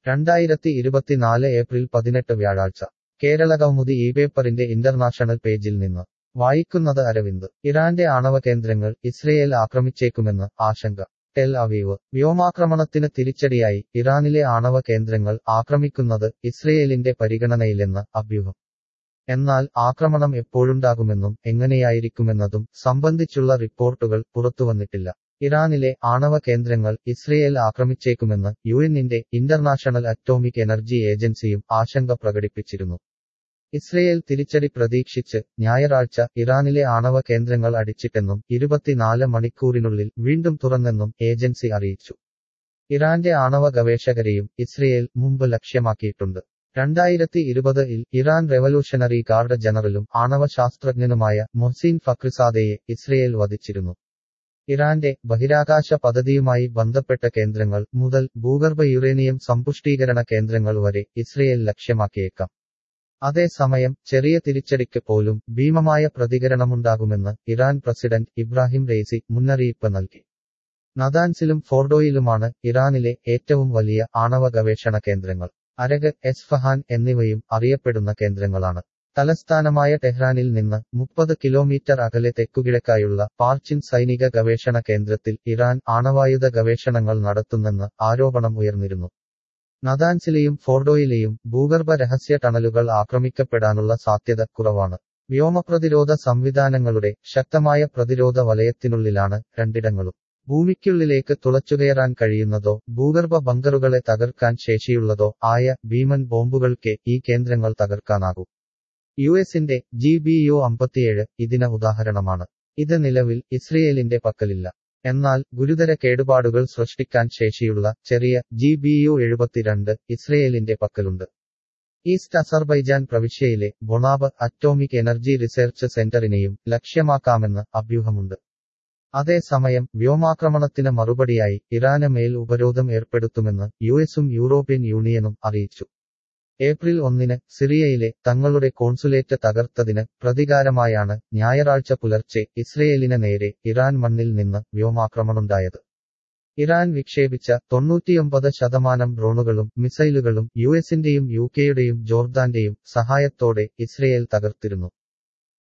രണ്ടായിരത്തി ഇരുപത്തിനാല് ഏപ്രിൽ പതിനെട്ട് വ്യാഴാഴ്ച കേരള കൗമുദി ഈ പേപ്പറിന്റെ ഇന്റർനാഷണൽ പേജിൽ നിന്ന് വായിക്കുന്നത് അരവിന്ദ് ഇറാന്റെ ആണവ കേന്ദ്രങ്ങൾ ഇസ്രയേൽ ആക്രമിച്ചേക്കുമെന്ന് ആശങ്ക ടെൽ അവീവ് വ്യോമാക്രമണത്തിന് തിരിച്ചടിയായി ഇറാനിലെ ആണവ കേന്ദ്രങ്ങൾ ആക്രമിക്കുന്നത് ഇസ്രയേലിന്റെ പരിഗണനയിലെന്ന് അഭ്യൂഹം എന്നാൽ ആക്രമണം എപ്പോഴുണ്ടാകുമെന്നും എങ്ങനെയായിരിക്കുമെന്നതും സംബന്ധിച്ചുള്ള റിപ്പോർട്ടുകൾ പുറത്തുവന്നിട്ടില്ല ഇറാനിലെ ആണവ കേന്ദ്രങ്ങൾ ഇസ്രയേൽ ആക്രമിച്ചേക്കുമെന്ന് യുഎന്നിന്റെ ഇന്റർനാഷണൽ അറ്റോമിക് എനർജി ഏജൻസിയും ആശങ്ക പ്രകടിപ്പിച്ചിരുന്നു ഇസ്രയേൽ തിരിച്ചടി പ്രതീക്ഷിച്ച് ഞായറാഴ്ച ഇറാനിലെ ആണവ കേന്ദ്രങ്ങൾ അടിച്ചിട്ടെന്നും ഇരുപത്തിനാല് മണിക്കൂറിനുള്ളിൽ വീണ്ടും തുറന്നെന്നും ഏജൻസി അറിയിച്ചു ഇറാന്റെ ആണവ ഗവേഷകരെയും ഇസ്രയേൽ മുമ്പ് ലക്ഷ്യമാക്കിയിട്ടുണ്ട് രണ്ടായിരത്തി ഇരുപതിൽ ഇറാൻ റെവല്യൂഷണറി ഗാർഡ് ജനറലും ആണവ ശാസ്ത്രജ്ഞനുമായ മൊഹ്സീൻ ഫക്രിസാദയെ ഇസ്രയേൽ വധിച്ചിരുന്നു ഇറാന്റെ ബഹിരാകാശ പദ്ധതിയുമായി ബന്ധപ്പെട്ട കേന്ദ്രങ്ങൾ മുതൽ ഭൂഗർഭ യുറേനിയം സമ്പുഷ്ടീകരണ കേന്ദ്രങ്ങൾ വരെ ഇസ്രയേൽ ലക്ഷ്യമാക്കിയേക്കാം അതേസമയം ചെറിയ തിരിച്ചടിക്ക് പോലും ഭീമമായ പ്രതികരണമുണ്ടാകുമെന്ന് ഇറാൻ പ്രസിഡന്റ് ഇബ്രാഹിം റെയ്സി മുന്നറിയിപ്പ് നൽകി നദാൻസിലും ഫോർഡോയിലുമാണ് ഇറാനിലെ ഏറ്റവും വലിയ ആണവ ഗവേഷണ കേന്ദ്രങ്ങൾ അരഗ് എസ്ഫഹാൻ എന്നിവയും അറിയപ്പെടുന്ന കേന്ദ്രങ്ങളാണ് തലസ്ഥാനമായ ടെഹ്റാനിൽ നിന്ന് മുപ്പത് കിലോമീറ്റർ അകലെ തെക്കുകിഴക്കായുള്ള പാർച്ചിൻ സൈനിക ഗവേഷണ കേന്ദ്രത്തിൽ ഇറാൻ ആണവായുധ ഗവേഷണങ്ങൾ നടത്തുന്നെന്ന് ആരോപണം ഉയർന്നിരുന്നു നദാൻസിലെയും ഫോർഡോയിലെയും ഭൂഗർഭ രഹസ്യ ടണലുകൾ ആക്രമിക്കപ്പെടാനുള്ള സാധ്യത കുറവാണ് വ്യോമപ്രതിരോധ സംവിധാനങ്ങളുടെ ശക്തമായ പ്രതിരോധ വലയത്തിനുള്ളിലാണ് രണ്ടിടങ്ങളും ഭൂമിക്കുള്ളിലേക്ക് തുളച്ചുകയറാൻ കഴിയുന്നതോ ഭൂഗർഭ ബങ്കറുകളെ തകർക്കാൻ ശേഷിയുള്ളതോ ആയ ഭീമൻ ബോംബുകൾക്ക് ഈ കേന്ദ്രങ്ങൾ തകർക്കാനാകൂ യു എസിന്റെ ജി ബി യു അമ്പത്തിയേഴ് ഇതിന് ഉദാഹരണമാണ് ഇത് നിലവിൽ ഇസ്രയേലിന്റെ പക്കലില്ല എന്നാൽ ഗുരുതര കേടുപാടുകൾ സൃഷ്ടിക്കാൻ ശേഷിയുള്ള ചെറിയ ജി ബി യു എഴുപത്തിരണ്ട് ഇസ്രയേലിന്റെ പക്കലുണ്ട് ഈസ്റ്റ് അസർബൈജാൻ പ്രവിശ്യയിലെ ബൊണാബ് അറ്റോമിക് എനർജി റിസർച്ച് സെന്ററിനെയും ലക്ഷ്യമാക്കാമെന്ന് അഭ്യൂഹമുണ്ട് അതേസമയം വ്യോമാക്രമണത്തിന് മറുപടിയായി ഇറാന് മേൽ ഉപരോധം ഏർപ്പെടുത്തുമെന്ന് യുഎസും യൂറോപ്യൻ യൂണിയനും അറിയിച്ചു ഏപ്രിൽ ഒന്നിന് സിറിയയിലെ തങ്ങളുടെ കോൺസുലേറ്റ് തകർത്തതിന് പ്രതികാരമായാണ് ഞായറാഴ്ച പുലർച്ചെ ഇസ്രയേലിന് നേരെ ഇറാൻ മണ്ണിൽ നിന്ന് വ്യോമാക്രമണമുണ്ടായത് ഇറാൻ വിക്ഷേപിച്ച തൊണ്ണൂറ്റിയൊമ്പത് ശതമാനം ഡ്രോണുകളും മിസൈലുകളും യുഎസിന്റെയും യുകെയുടെയും ജോർദാന്റെയും സഹായത്തോടെ ഇസ്രയേൽ തകർത്തിരുന്നു